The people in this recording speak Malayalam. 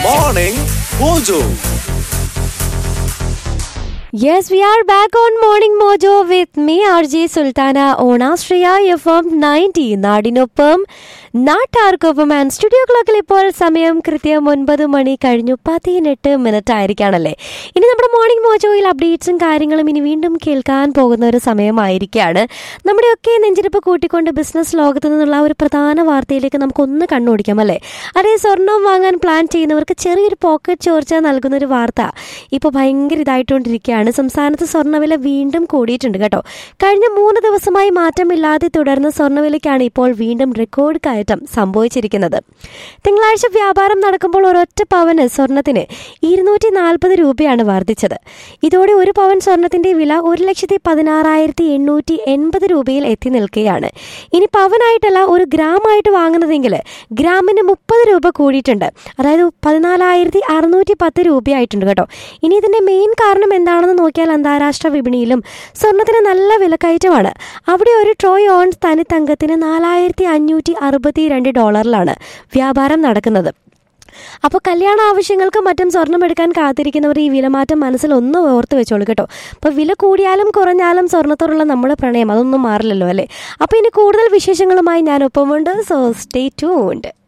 Morning Mojo. Yes, we are back on Morning Mojo with me, RJ Sultana, on Australia FM 90. നാടിനൊപ്പം നാട്ടാർക്കൊപ്പം ആൻഡ് സ്റ്റുഡിയോ ക്ലോക്കിൽ ഇപ്പോൾ സമയം കൃത്യം ഒൻപത് മണി കഴിഞ്ഞു പതിനെട്ട് മിനിറ്റ് ആയിരിക്കാണല്ലേ ഇനി നമ്മുടെ മോർണിംഗ് മോജോയിൽ അപ്ഡേറ്റ്സും കാര്യങ്ങളും ഇനി വീണ്ടും കേൾക്കാൻ പോകുന്ന ഒരു സമയമായിരിക്കുകയാണ് നമ്മുടെയൊക്കെ നെഞ്ചിരിപ്പ് കൂട്ടിക്കൊണ്ട് ബിസിനസ് ലോകത്ത് നിന്നുള്ള ഒരു പ്രധാന വാർത്തയിലേക്ക് നമുക്കൊന്ന് കണ്ണോടിക്കാം അല്ലേ അതേ സ്വർണം വാങ്ങാൻ പ്ലാൻ ചെയ്യുന്നവർക്ക് ചെറിയൊരു പോക്കറ്റ് ചോർച്ച നൽകുന്ന ഒരു വാർത്ത ഇപ്പോൾ ഭയങ്കര ഇതായിട്ടുകൊണ്ടിരിക്കുകയാണ് സംസ്ഥാനത്ത് സ്വർണ്ണവില വീണ്ടും കൂടിയിട്ടുണ്ട് കേട്ടോ കഴിഞ്ഞ മൂന്ന് ദിവസമായി മാറ്റമില്ലാതെ തുടർന്ന സ്വർണ്ണവിലയ്ക്കാണ് ഇപ്പോൾ വീണ്ടും റെക്കോർഡ് കയറ്റം സംഭവിച്ചിരിക്കുന്നത് തിങ്കളാഴ്ച വ്യാപാരം നടക്കുമ്പോൾ ഒരൊറ്റ പവന് സ്വർണത്തിന് ഇരുന്നൂറ്റി നാൽപ്പത് രൂപയാണ് വർദ്ധിച്ചത് ഇതോടെ ഒരു പവൻ സ്വർണത്തിന്റെ വില ഒരു ലക്ഷത്തി പതിനാറായിരത്തി എണ്ണൂറ്റി എൺപത് രൂപയിൽ എത്തി നിൽക്കുകയാണ് ഇനി പവനായിട്ടല്ല ഒരു ഗ്രാമായിട്ട് വാങ്ങുന്നതെങ്കിൽ ഗ്രാമിന് മുപ്പത് രൂപ കൂടിയിട്ടുണ്ട് അതായത് പതിനാലായിരത്തി അറുന്നൂറ്റി പത്ത് രൂപയായിട്ടുണ്ട് കേട്ടോ ഇനി ഇതിന്റെ മെയിൻ കാരണം എന്താണെന്ന് നോക്കിയാൽ അന്താരാഷ്ട്ര വിപണിയിലും സ്വർണത്തിന് നല്ല വിലക്കയറ്റമാണ് അവിടെ ഒരു ട്രോയ് ഓൺസ് തനിത്തങ്കത്തിന് നാലായിരത്തി അഞ്ഞൂറ്റി അറുപത്തി രണ്ട് ഡോളറിലാണ് വ്യാപാരം നടക്കുന്നത് അപ്പോൾ കല്യാണ ആവശ്യങ്ങൾക്ക് മറ്റും സ്വർണം എടുക്കാൻ കാത്തിരിക്കുന്നവർ ഈ വിലമാറ്റം മനസ്സിൽ ഒന്ന് ഓർത്ത് വെച്ചോളൂ കേട്ടോ അപ്പോൾ വില കൂടിയാലും കുറഞ്ഞാലും സ്വർണത്തോടുള്ള നമ്മുടെ പ്രണയം അതൊന്നും മാറില്ലല്ലോ അല്ലേ അപ്പോൾ ഇനി കൂടുതൽ വിശേഷങ്ങളുമായി ഞാൻ ഒപ്പമുണ്ട് സോ സ്റ്റേ ട്യൂൺഡ്